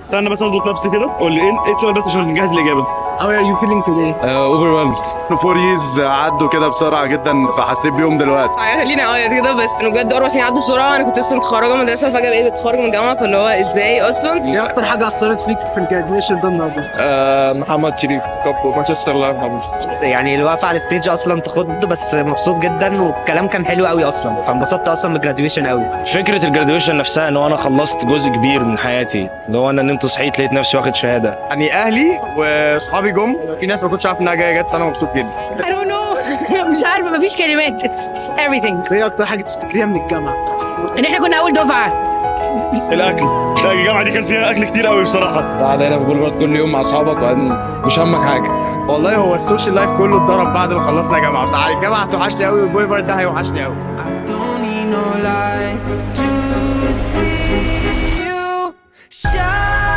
استنى بس اظبط نفسي كده قول لي ايه ايه السؤال بس عشان نجهز الاجابه How are you feeling today? اوفر فور ييز عدوا كده بسرعه جدا فحسيت بيهم دلوقتي خليني اعيط كده بس انه بجد اربع سنين عدوا بسرعه انا كنت لسه متخرجه من مدرسه فجاه بقيت بتخرج من الجامعه فاللي هو ازاي اصلا ايه اكتر حاجه اثرت فيك في الجراديويشن ده النهارده؟ محمد شريف كابو مانشستر الله يرحمه يعني الوقفه على الستيج اصلا تخض بس مبسوط جدا والكلام كان حلو قوي اصلا فانبسطت اصلا بالجراديويشن قوي فكره الجراديويشن نفسها ان هو انا خلصت جزء كبير من حياتي اللي هو انا نمت صحيت لقيت نفسي واخد شهاده يعني اهلي واصحابي جم في ناس ما كنتش عارف انها جايه جت فانا مبسوط جدا I don't know مش عارفه مفيش كلمات it's everything ايه اكتر حاجه تفتكريها من الجامعه؟ ان احنا كنا اول دفعه الاكل لا الجامعه دي كان فيها اكل كتير قوي بصراحه قاعد هنا في بولفارد كل يوم مع اصحابك وبعدين مش همك حاجه والله هو السوشيال لايف كله اتضرب بعد ما خلصنا جامعه بس الجامعه هتوحشني قوي والبوليفارد ده هيوحشني قوي I don't need no light to see you shine.